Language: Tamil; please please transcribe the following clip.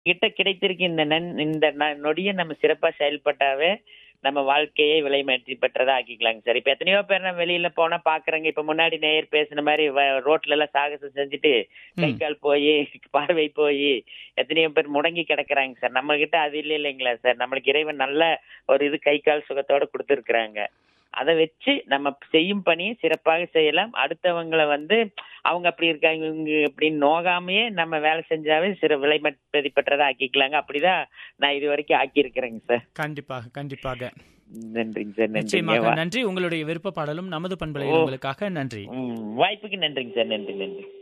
கிட்ட கிடைத்திருக்க இந்த நன் இந்த ந- நொடியை நம்ம சிறப்பா செயல்பட்டாவே நம்ம வாழ்க்கையை விலைமேற்றி பெற்றதா ஆக்கிக்கலாங்க சார் இப்ப எத்தனையோ பேர் நம்ம வெளியில போனா பாக்குறேங்க இப்ப முன்னாடி நேயர் பேசின மாதிரி வ- ரோட்ல எல்லாம் சாகசம் செஞ்சுட்டு கை ம். கால் போய் பார்வை போய் எத்தனையோ பேர் முடங்கி கிடக்குறாங்க சார் நம்ம கிட்ட அது இல்லை இல்லைங்களா சார் நம்மளுக்கு இறைவன் நல்ல ஒரு இது கை கால் சுகத்தோட கொடுத்துருக்குறாங்க அதை வச்சு நம்ம செய்யும் பணியை சிறப்பாக செய்யலாம் அடுத்தவங்களை வந்து அவங்க அப்படி இருக்காங்க இவங்க அப்படின்னு நோகாமையே நம்ம வேலை செஞ்சாவே சிற விலை பெற்றதா ஆக்கிக்கலாங்க அப்படிதான் நான் இது வரைக்கும் ஆக்கியிருக்கிறேங்க சார் கண்டிப்பாக கண்டிப்பாக நன்றிங்க சார் நன்றிங்க நிச்சயமாக வா- நன்றி உங்களுடைய விருப்ப பாடலும் நமது பண்பலை ஓ. உங்களுக்காக நன்றி ம், வாய்ப்புக்கு நன்றிங்க சார் நன்றி நன்றி